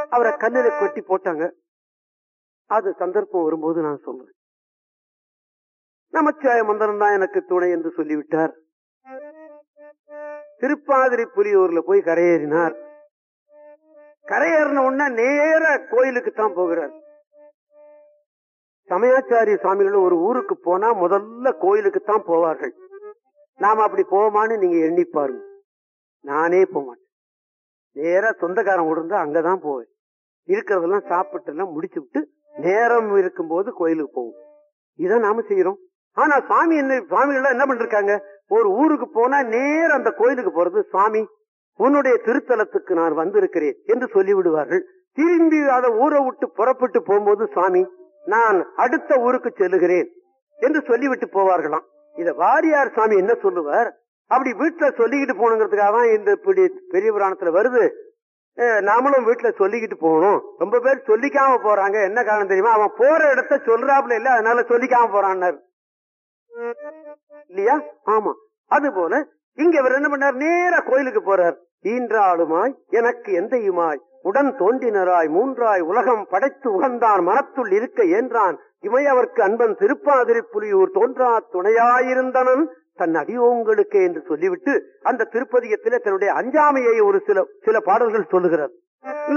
அவரை கல்லில கொட்டி போட்டாங்க அது சந்தர்ப்பம் வரும்போது நான் சொல்றேன் நமச்சிவாய மந்திரம் தான் எனக்கு துணை என்று சொல்லிவிட்டார் திருப்பாதிரி புலியூர்ல போய் கரையேறினார் கரையேறின உடனே நேர கோயிலுக்கு தான் போகிறார் சமயாச்சாரிய சுவாமிகள் ஒரு ஊருக்கு போனா முதல்ல கோயிலுக்கு தான் போவார்கள் நாம அப்படி போவோமான்னு நீங்க எண்ணி பாருங்க நானே போக மாட்டேன் நேரா சொந்தக்காரன் கூட இருந்தா அங்கதான் போவேன் இருக்கிறதெல்லாம் சாப்பிட்டு எல்லாம் முடிச்சு விட்டு நேரம் இருக்கும்போது கோயிலுக்கு போவோம் இதான் நாம செய்யறோம் ஆனா சுவாமி என்ன சுவாமிகள் என்ன பண்ணிருக்காங்க ஒரு ஊருக்கு போனா நேரம் அந்த கோயிலுக்கு போறது சுவாமி உன்னுடைய திருத்தலத்துக்கு நான் வந்திருக்கிறேன் என்று சொல்லி விடுவார்கள் திரும்பி அதை ஊரை விட்டு புறப்பட்டு போகும்போது சுவாமி நான் அடுத்த ஊருக்கு செல்லுகிறேன் என்று சொல்லிவிட்டு போவார்களாம் இத வாரியார் சுவாமி என்ன சொல்லுவார் அப்படி வீட்டுல சொல்லிக்கிட்டு போகணுங்கிறதுக்காக தான் இந்த இப்படி பெரிய புராணத்துல வருது அஹ் நாமளும் வீட்டுல சொல்லிக்கிட்டு போகணும் ரொம்ப பேர் சொல்லிக்காம போறாங்க என்ன காரணம் தெரியுமா அவன் போற இடத்த சொல்றாப்புல இல்ல அதனால சொல்லிக்காம போறான்னாரு இல்லையா ஆமா அது போல இங்க இவர் என்ன பண்ணார் நேரா கோயிலுக்கு போறார் ஈன்றாளுமாய் எனக்கு எந்தையுமாய் உடன் தோன்றினராய் மூன்றாய் உலகம் படைத்து உகந்தான் மனத்துள் இருக்க ஏன்றான் இமையவர்க்கு அன்பன் திருப்பாதிரி புலியூர் தோன்றா துணையாயிருந்தனன் தன் அடியோங்களுக்கு என்று சொல்லிவிட்டு அந்த திருப்பதிகத்திலே தன்னுடைய அஞ்சாமையை ஒரு சில சில பாடல்கள் சொல்லுகிறார்